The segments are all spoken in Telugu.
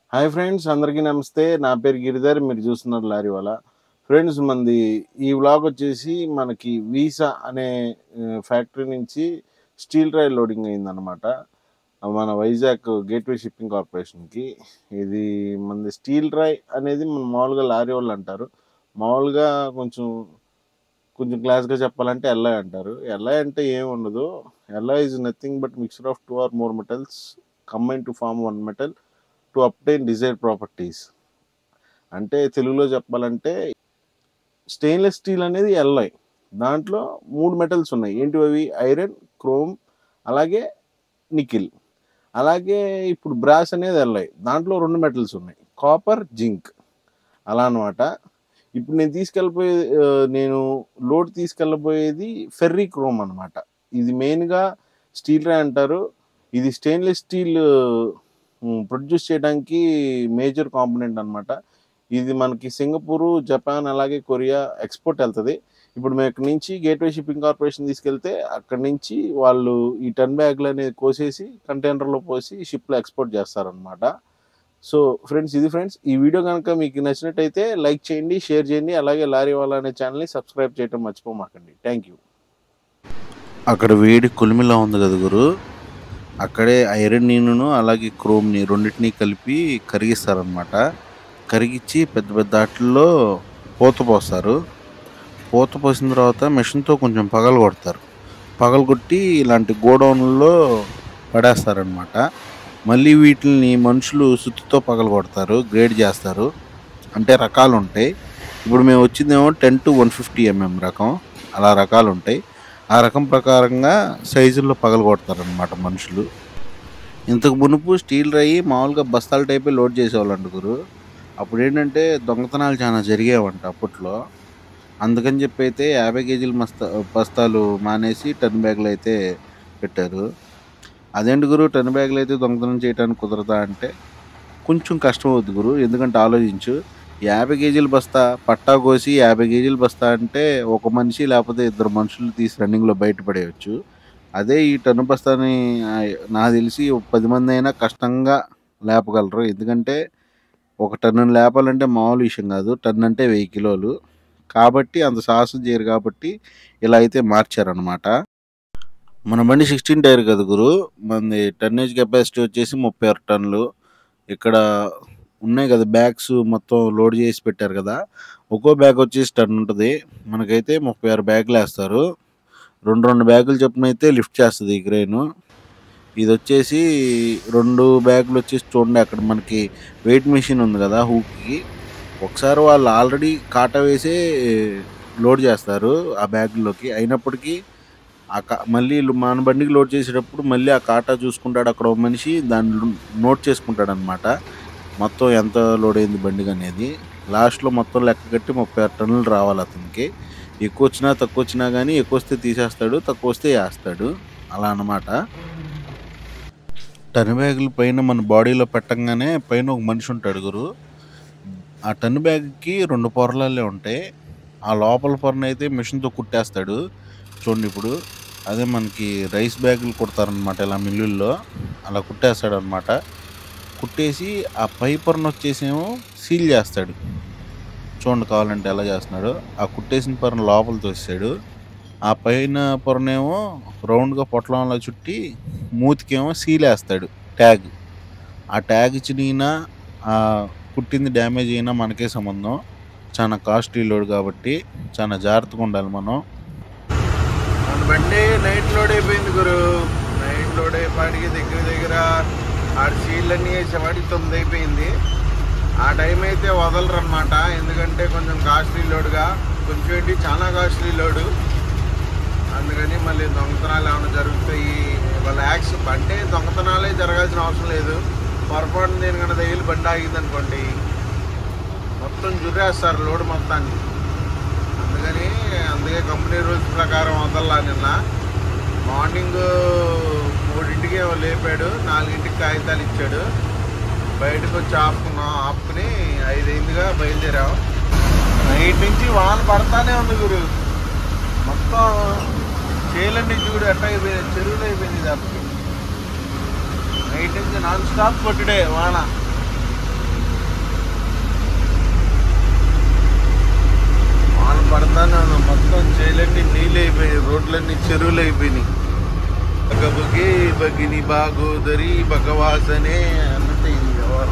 హాయ్ ఫ్రెండ్స్ అందరికీ నమస్తే నా పేరు గిరిధర్ మీరు చూస్తున్నారు లారీ వాళ్ళ ఫ్రెండ్స్ మంది ఈ వ్లాగ్ వచ్చేసి మనకి వీసా అనే ఫ్యాక్టరీ నుంచి స్టీల్ రైల్ లోడింగ్ అయిందనమాట మన వైజాగ్ గేట్వే షిప్పింగ్ కార్పొరేషన్కి ఇది మనది స్టీల్ రై అనేది మన మామూలుగా లారీ వాళ్ళు అంటారు మామూలుగా కొంచెం కొంచెం క్లాస్గా చెప్పాలంటే ఎల్ఐ అంటారు ఎల్ఐ అంటే ఏం ఉండదు alloy is nothing but mixture of two or more metals combine to form one metal to obtain desire properties అంటే తెలుగులో చెప్పాలంటే స్టెయిన్లెస్ స్టీల్ అనేది ఎల్ఐ దాంట్లో మూడు మెటల్స్ ఉన్నాయి ఏంటివి అవి ఐరన్ క్రోమ్ అలాగే నికిల్ అలాగే ఇప్పుడు బ్రాస్ అనేది ఎల్ఐ దాంట్లో రెండు మెటల్స్ ఉన్నాయి కాపర్ జింక్ అలా అనమాట ఇప్పుడు నేను తీసుకెళ్ళిపోయే ఆ, నేను లోడ్ తీసుకెళ్ళబోయేది ఫెర్రీ క్రోమ్ అనమాట ఇది మెయిన్గా స్టీల్ రే అంటారు ఇది స్టెయిన్లెస్ స్టీల్ ప్రొడ్యూస్ చేయడానికి మేజర్ కాంపోనెంట్ అన్నమాట ఇది మనకి సింగపూరు జపాన్ అలాగే కొరియా ఎక్స్పోర్ట్ వెళ్తుంది ఇప్పుడు మేము ఇక్కడ నుంచి గేట్వే షిప్పింగ్ కార్పొరేషన్ తీసుకెళ్తే అక్కడ నుంచి వాళ్ళు ఈ టన్ బ్యాగ్లు అనేది కోసేసి కంటైనర్లో పోసి షిప్లో ఎక్స్పోర్ట్ చేస్తారనమాట సో ఫ్రెండ్స్ ఇది ఫ్రెండ్స్ ఈ వీడియో కనుక మీకు నచ్చినట్టయితే లైక్ చేయండి షేర్ చేయండి అలాగే లారీ వాళ్ళ అనే ఛానల్ని సబ్స్క్రైబ్ చేయడం మర్చిపోమాకండి థ్యాంక్ యూ అక్కడ వేడి కులిమిలా ఉంది కదా గురు అక్కడే ఐరన్ నీనును అలాగే క్రోమ్ని రెండింటినీ కలిపి కరిగిస్తారనమాట కరిగించి పెద్ద పెద్ద ఆటల్లో పూత పోస్తారు పూత పోసిన తర్వాత మెషిన్తో కొంచెం పగలు కొడతారు పగలు కొట్టి ఇలాంటి గోడౌన్లలో పడేస్తారనమాట మళ్ళీ వీటిని మనుషులు సుత్తితో పగలు కొడతారు గ్రేడ్ చేస్తారు అంటే రకాలు ఉంటాయి ఇప్పుడు మేము వచ్చిందేమో ten to one fifty MM రకం అలా రకాలు ఉంటాయి ఆ రకం ప్రకారంగా సైజుల్లో పగలు కొడతారనమాట మనుషులు ఇంతకు మునుపు స్టీల్ రయ్యి మామూలుగా బస్తాల టైపే లోడ్ చేసేవాళ్ళు అంటుగురు అప్పుడు ఏంటంటే దొంగతనాలు చాలా జరిగేవంట అప్పట్లో అందుకని చెప్పి అయితే యాభై కేజీల మస్తా బస్తాలు మానేసి టన్ బ్యాగులు అయితే పెట్టారు అదేంటి గురు టన్ బ్యాగులు అయితే దొంగతనం చేయడానికి కుదరదా అంటే కొంచెం కష్టం అవుద్ది గురు ఎందుకంటే ఆలోచించు యాభై కేజీల బస్తా పట్టా కోసి యాభై కేజీల బస్తా అంటే ఒక మనిషి లేకపోతే ఇద్దరు మనుషులు తీసి రన్నింగ్లో బయటపడేయచ్చు అదే ఈ టన్ను బస్తాని ఆ, నాకు తెలిసి ఒక పది మంది అయినా కష్టంగా లేపగలరు ఎందుకంటే ఒక టన్ను లేపాలంటే మామూలు విషయం కాదు టన్ను అంటే వెయ్యి కిలోలు కాబట్టి అంత సాహసం చేయరు కాబట్టి ఇలా అయితే మార్చారనమాట మన బండి సిక్స్టీన్ టైర్ కదా గురు మనది టన్నేజ్ కెపాసిటీ వచ్చేసి ముప్పై ఆరు టన్నులు ఇక్కడ ఉన్నాయి కదా బ్యాగ్స్ మొత్తం లోడ్ చేసి పెట్టారు కదా ఒక్కో బ్యాగ్ వచ్చేసి టన్ ఉంటుంది మనకైతే ముప్పై ఆరు బ్యాగులు వేస్తారు రెండు రెండు బ్యాగులు చొప్పున అయితే లిఫ్ట్ చేస్తుంది ఈ క్రెయిన్ ఇది వచ్చేసి రెండు బ్యాగులు వచ్చేసి చూడండి అక్కడ మనకి వెయిట్ మెషిన్ ఉంది కదా హూక్కి ఒకసారి వాళ్ళు ఆల్రెడీ కాటా వేసే లోడ్ చేస్తారు ఆ బ్యాగుల్లోకి అయినప్పటికీ ఆ కా మళ్ళీ వీళ్ళు మన బండికి లోడ్ చేసేటప్పుడు మళ్ళీ ఆ కాటా చూసుకుంటాడు అక్కడ ఒక మనిషి దాన్ని నోట్ చేసుకుంటాడు అనమాట మొత్తం ఎంత లోడ్ అయింది బండికి అనేది లాస్ట్లో మొత్తం లెక్క కట్టి ముప్పై ఆరు టన్నులు రావాలి అతనికి ఎక్కువ వచ్చినా తక్కువ వచ్చినా కానీ ఎక్కువ వస్తే తీసేస్తాడు తక్కువ వస్తే వేస్తాడు అలా అన్నమాట టన్ బ్యాగుల పైన మన బాడీలో పెట్టంగానే పైన ఒక మనిషి ఉంటాడు గురు ఆ టన్ బ్యాగ్కి రెండు పొరలే ఉంటాయి ఆ లోపల పొరను అయితే మిషన్తో కుట్టేస్తాడు చూడండి ఇప్పుడు అదే మనకి రైస్ బ్యాగులు కుడతారనమాట ఇలా మిల్లుల్లో అలా కుట్టేస్తాడు అనమాట కుట్టేసి ఆ పై పొరను వచ్చేసేమో సీల్ చేస్తాడు చూడండి కావాలంటే ఎలా చేస్తున్నాడు ఆ కుట్టేసిన పొరను లోపల తోసాడు ఆ పైన పొరనేమో రౌండ్గా పొట్లంలో చుట్టి మూతికేమో సీల్ వేస్తాడు ట్యాగ్ ఆ ట్యాగ్ చినిగినా ఆ కుట్టింది డ్యామేజ్ అయినా మనకే సంబంధం చాలా కాస్ట్లీ లోడ్ కాబట్టి చాలా జాగ్రత్తగా ఉండాలి మనం మన బండి నైట్ లోడ్ అయిపోయింది గురు నైట్ లోడ్ అయిపోయాడికి దగ్గర దగ్గర ఆడ సీళ్ళన్నీ వేసేవాడికి తొమ్మిది అయిపోయింది ఆ టైం అయితే వదలరు అనమాట ఎందుకంటే కొంచెం కాస్ట్లీ లోడ్గా కొంచెం ఏంటి చాలా కాస్ట్లీ లోడు అందుకని మళ్ళీ దొంగతనాలు ఏమైనా జరుగుతాయి వాళ్ళ యాక్స్ అంటే దొంగతనాలే జరగాల్సిన అవసరం లేదు పొరపాటు నేను కన్నా తగిలి బండి ఆగింది అనుకోండి మొత్తం జురేస్తారు లోడ్ మొత్తాన్ని అందుకని అందుకే కంపెనీ రూల్స్ ప్రకారం వదల్లా నిన్న మార్నింగ్ మూడింటికి ఏమో లేపాడు నాలుగింటికి కాగితాలు ఇచ్చాడు బయటకు వచ్చి ఆపుకున్నాం ఆపుకుని ఐదైందిగా బయలుదేరాం నైట్ నుంచి వాన పడతానే ఉంది గురు మొత్తం చేలన్నీ చూడు ఎట్ట అయిపోయింది చెరువులు అయిపోయింది తప్పకి నైట్ నుంచి నాన్ స్టాప్ కొట్టుడే వాన చెరువులు అయిపోయినాయి బగబగే బగిని బాగోదరి భగవాసనే అన్నట్టు అయింది వ్యవహారం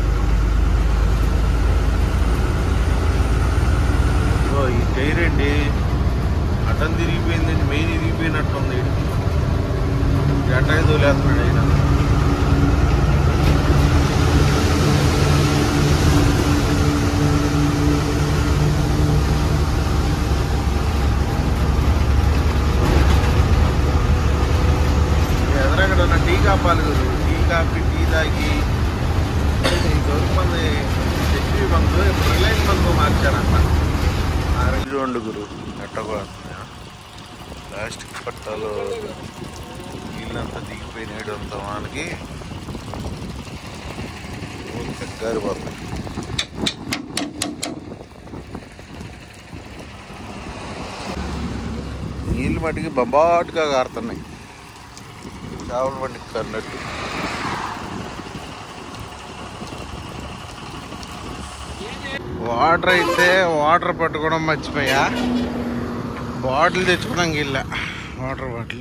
ఓ ఈ టైర్ ఏంటి అటం తిరిగిపోయిందండి మెయిన్ ఇరిగిపోయినట్టుంది జటాయి తోలేస్తున్నాడు ఆయన ఎదురక్కడ ఉన్న టీ కాపాలి గురు టీ కాఫీ టీ తాగి ఇంతవరకు మంది హెచ్పి బంకు ఇప్పుడు రిలయన్స్ బంకు మార్చారంట చూడండి గురు ఎట్టగా ప్లాస్టిక్ పట్టాలు నీళ్ళంతా దిగిపోయినాడు అంత వానికి గారిపోతుంది నీళ్ళు మటుకి బొంబాటుగా కారుతున్నాయి చేపల బండికి కన్నట్టు వాటర్ అయితే వాటర్ పట్టుకోవడం మర్చిపోయా బాటిల్ తెచ్చుకోవడానికి వెళ్ళా వాటర్ బాటిల్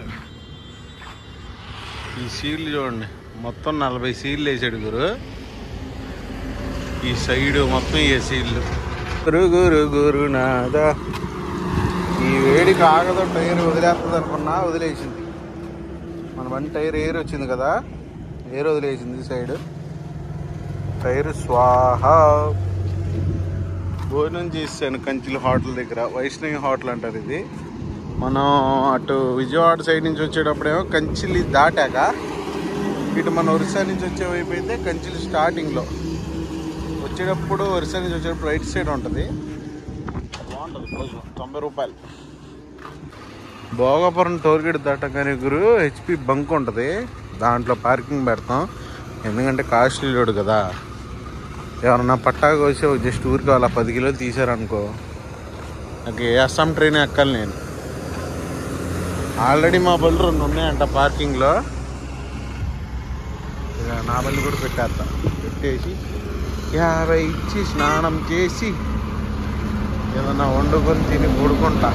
ఈ సీడ్లు చూడండి మొత్తం నలభై సీడ్లు వేసాడు గురు ఈ సైడ్ మొత్తం ఏ సీడ్లు గురు గురు గురునాథ ఈ వేడికి ఆగదో టైర్ వదిలేస్తుంది అనుకున్నా వదిలేసింది మన బండి టైర్ ఎయిర్ వచ్చింది కదా ఎయిర్ వదిలేసింది సైడ్ టైర్ స్వాహ భోజనం చేశాను కంచిల హోటల్ దగ్గర వైష్ణవి హోటల్ అంటారు ఇది మనం అటు విజయవాడ సైడ్ నుంచి వచ్చేటప్పుడేమో కంచిలి దాటాక ఇటు మన ఒరిస్సా నుంచి వచ్చే వైపు అయితే కంచిలి స్టార్టింగ్లో వచ్చేటప్పుడు ఒరిస్సా నుంచి వచ్చేటప్పుడు రైట్ సైడ్ ఉంటుంది బాగుంటుంది ప్లస్ తొంభై రూపాయలు భోగాపురం టోల్గేట్ దాటగానే గురు హెచ్పి బంక్ ఉంటుంది దాంట్లో పార్కింగ్ పెడతాం ఎందుకంటే కాస్ట్లీ లోడ్ కదా ఎవరన్నా పట్టా కోసి జస్ట్ ఊరికి అలా పది కిలోలు తీసారనుకో నాకు ఏ అస్సాం ట్రైన్ ఎక్కాలి నేను ఆల్రెడీ మా బళ్ళు రెండు ఉన్నాయంట పార్కింగ్లో ఇక నా బళ్ళు కూడా పెట్టేస్తా పెట్టేసి యాభై ఇచ్చి స్నానం చేసి ఏదన్నా వండుకొని తిని పడుకుంటా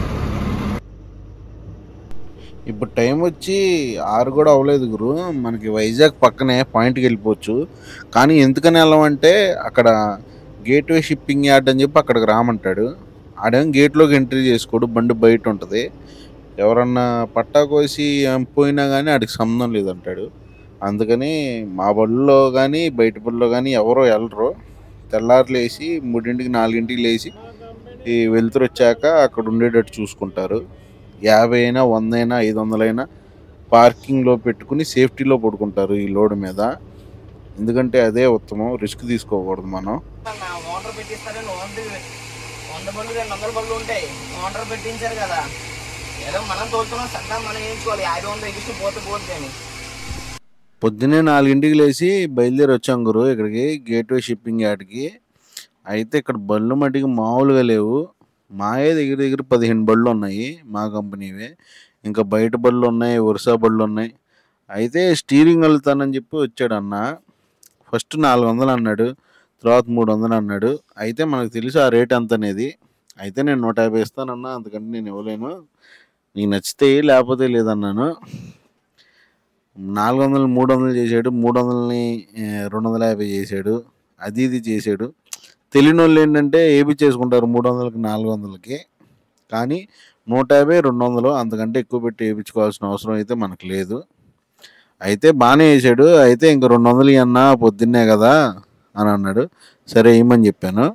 ఇప్పుడు టైం వచ్చి ఆరు కూడా అవ్వలేదు గురు మనకి వైజాగ్ పక్కనే పాయింట్కి వెళ్ళిపోవచ్చు కానీ ఎందుకని వెళ్ళమంటే అక్కడ గేట్వే షిప్పింగ్ యార్డ్ అని చెప్పి అక్కడికి రామంటాడు ఆడేం గేట్లోకి ఎంట్రీ చేసుకోడు బండి బయట ఉంటుంది ఎవరన్నా పట్టా కోసి ఏం పోయినా కానీ ఆడికి సంబంధం లేదంటాడు అందుకని మా బడిలో కానీ బయట బడిలో కానీ ఎవరో వెళ్ళరు తెల్లారు లేచి మూడింటికి నాలుగింటికి లేచి ఈ వెలుతురు వచ్చాక అక్కడ ఉండేటట్టు చూసుకుంటారు యాభై అయినా వంద అయినా ఐదు వందలైనా పార్కింగ్లో పెట్టుకుని సేఫ్టీలో పడుకుంటారు ఈ లోడ్ మీద ఎందుకంటే అదే ఉత్తమం రిస్క్ తీసుకోకూడదు మనం నా మోటార్ పెట్టిస్తారని వంద వంద బళ్ళు రెండు వందల బళ్ళు ఉంటాయి మోటార్ పెట్టించారు కదా ఏదో మనం తోలుతున్నాం సరదా మనం వేయించుకోవాలి యాభై వందలు ఎగిస్తూ పోతే పోతే అని పొద్దున్నే నాలుగింటికి లేచి బయలుదేరి వచ్చాం గురు ఇక్కడికి గేట్వే షిప్పింగ్ యార్డ్కి అయితే ఇక్కడ బళ్ళు మట్టికి మామూలుగా లేవు మాయే దగ్గర దగ్గర పదిహేను బళ్ళు ఉన్నాయి మా కంపెనీవే ఇంకా బయట బళ్ళు ఉన్నాయి వరుస బళ్ళు ఉన్నాయి అయితే స్టీరింగ్ వెళ్తానని చెప్పి వచ్చాడు అన్న ఫస్ట్ నాలుగు వందలు అన్నాడు తర్వాత మూడు వందలు అన్నాడు అయితే మనకు తెలుసు ఆ రేట్ ఎంత అనేది అయితే నేను నూట యాభై ఇస్తానన్నా అందుకంటే నేను ఇవ్వలేను నీకు నచ్చితే ఇయ్యి, లేకపోతే లేదన్నాను నాలుగు వందలు మూడు వందలు చేశాడు మూడు వందలని ఏ, రెండు వందల యాభై చేశాడు అది ఇది చేశాడు తెలియని వాళ్ళు ఏంటంటే ఏపీ చేసుకుంటారు మూడు వందలకి నాలుగు వందలకి కానీ నూట యాభై రెండు వందలు అంతకంటే ఎక్కువ పెట్టి వేయించుకోవాల్సిన అవసరం అయితే మనకు లేదు అయితే బాగానే వేసాడు అయితే ఇంక రెండు వందలు ఇవన్నా పొద్దున్నే కదా అని అన్నాడు సరే వేయమని చెప్పాను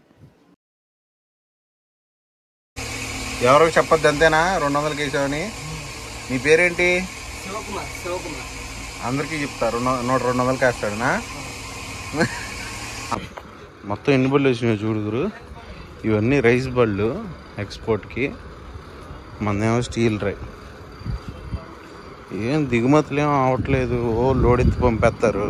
ఎవరికి చెప్పొద్దు అంతేనా రెండు వందలకి వేసావని నీ పేరేంటి శివకుమార్ శివకుమార్ అందరికీ చెప్తారు నూ- నూట రెండు వందలకి వేస్తాడునా మొత్తం ఎన్ని బళ్ళు వచ్చినాయి చూడుగురు ఇవన్నీ రైస్ బళ్ళు ఎక్స్పోర్ట్కి మనదేమో స్టీల్ డ్రై ఏం దిగుమతులు ఏం అవట్లేదు ఓ లోడ్ ఎత్తి పంపేస్తారు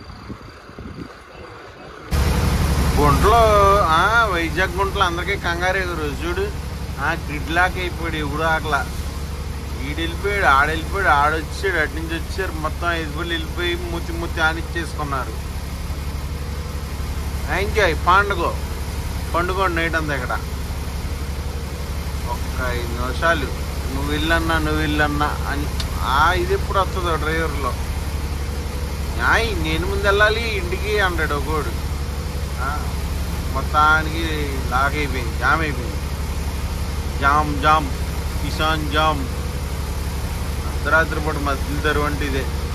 గుంటలో ఆ, వైజాగ్ గుంటలో అందరికీ కంగారే గురు చూడు ఆ గ్రిడ్ లాక్ అయిపోయాడు ఎప్పుడు ఆకలా ఈడు వెళ్ళిపోయాడు ఆడ వెళ్ళిపోయాడు ఆడొచ్చాడు అటు నుంచి వచ్చారు మొత్తం ఐదు బళ్ళు వెళ్ళిపోయి ముత్తి ముత్తి ఆనిచ్చేసుకున్నారు ఎంజాయ్ పండుగ పండుగ నైట్ అంతా ఇక్కడ ఒక్క ఐదు నిమిషాలు నువ్వు వెళ్ళన్నా నువ్వు వెళ్ళన్నా అని ఆ ఇది ఎప్పుడు వస్తుందో డ్రైవర్లో న్యాయ్ నేను ముందు వెళ్ళాలి ఇంటికి అంటాడు ఒకడు ఆ, మొత్తానికి లాక్ అయిపోయింది జామ్ అయిపోయింది జామ్ జామ్ కిసాన్ జామ్ అర్ధరాత్రి పూట మధ్యలో వంటిదే